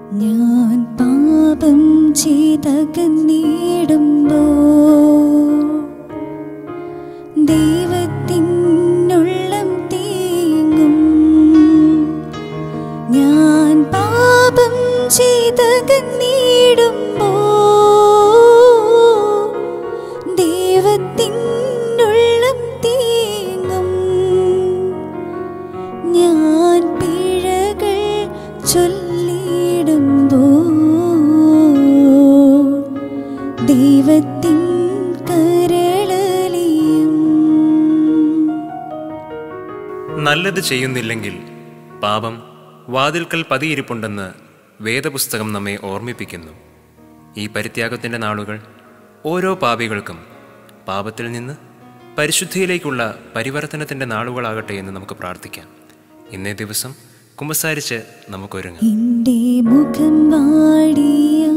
ഞാൻ പാപം ചെയ്തകന്നിടുമ്പോ ദൈവത്തിനുള്ളം തീങ്ങും ഞാൻ പാപം ചെയ്തകന്നിടുമ്പോ ദൈവത്തിനുള്ളം തീങ്ങും ഞാൻ പിഴകൾ ചൊല്ലിടുമ്പോ ദൈവത്തിൻ കരളലിയും നല്ലത് ചെയ്യുന്നില്ലെങ്കിൽ പാപം വാതിൽക്കൽ പതിയിരിപ്പുണ്ടെന്ന് വേദപുസ്തകം നമ്മെ ഓർമ്മിപ്പിക്കുന്നു ഈ പരിത്യാഗത്തിൻ്റെ നാളുകൾ ഓരോ പാപികൾക്കും പാപത്തിൽ നിന്ന് പരിശുദ്ധിയിലേക്കുള്ള പരിവർത്തനത്തിൻ്റെ നാളുകളാകട്ടെ എന്ന് നമുക്ക് പ്രാർത്ഥിക്കാം ഇന്നേ ദിവസം കുമ്പസാരിച്ച് നമുക്കൊരുങ്ങാം എന്റെ മുഖം വാടിയ